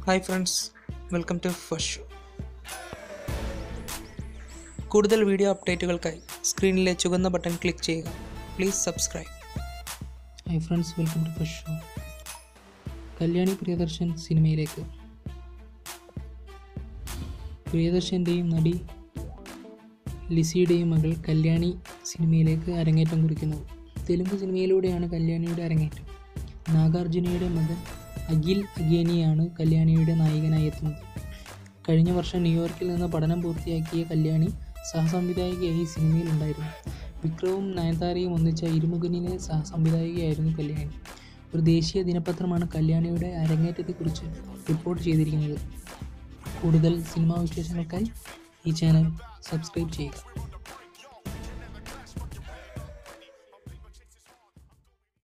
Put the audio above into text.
hi friends welcome to first show കൂടുതൽ video അപ്ഡേറ്റുകൾക്കായി സ്ക്രീനിലെ ചുവന്ന ബട്ടൺ ക്ലിക്ക് ചെയ്യുക please subscribe hi friends welcome to first show Kalyani Priyadarshan സിനിമയിലേക്ക് പ്രിയദർശൻ്റെയും നടി ലിസിയുടെയും മകൾ കല്യാണി സിനിമയിലേക്ക് അരങ്ങേറ്റം കുറിക്കുന്നു തെലുങ്ക് സിനിമയിലൂടെയാണ് കല്യാണിയുടെ അരങ്ങേറ്റം നാഗാർജുനയുടെ മകൻ അഖിൽ അഗേനിയാണ് കല്യാണിയുടെ നായകനായി എത്തുന്നത് കഴിഞ്ഞ വർഷം ന്യൂയോർക്കിൽ നിന്ന് പഠനം പൂർത്തിയാക്കിയ കല്യാണി സഹസംവിധായികയായി സിനിമയിലുണ്ടായിരുന്നു വിക്രവും നയൻതാരയും ഒന്നിച്ച ഇരുമുഖനിലെ സഹസംവിധായികയായിരുന്നു കല്യാണി ഒരു ദേശീയ ദിനപത്രമാണ് കല്യാണിയുടെ അരങ്ങേറ്റത്തെക്കുറിച്ച് റിപ്പോർട്ട് ചെയ്തിരിക്കുന്നത് കൂടുതൽ സിനിമാ വിശേഷങ്ങൾക്കായി ഈ ചാനൽ സബ്സ്ക്രൈബ് ചെയ്യുക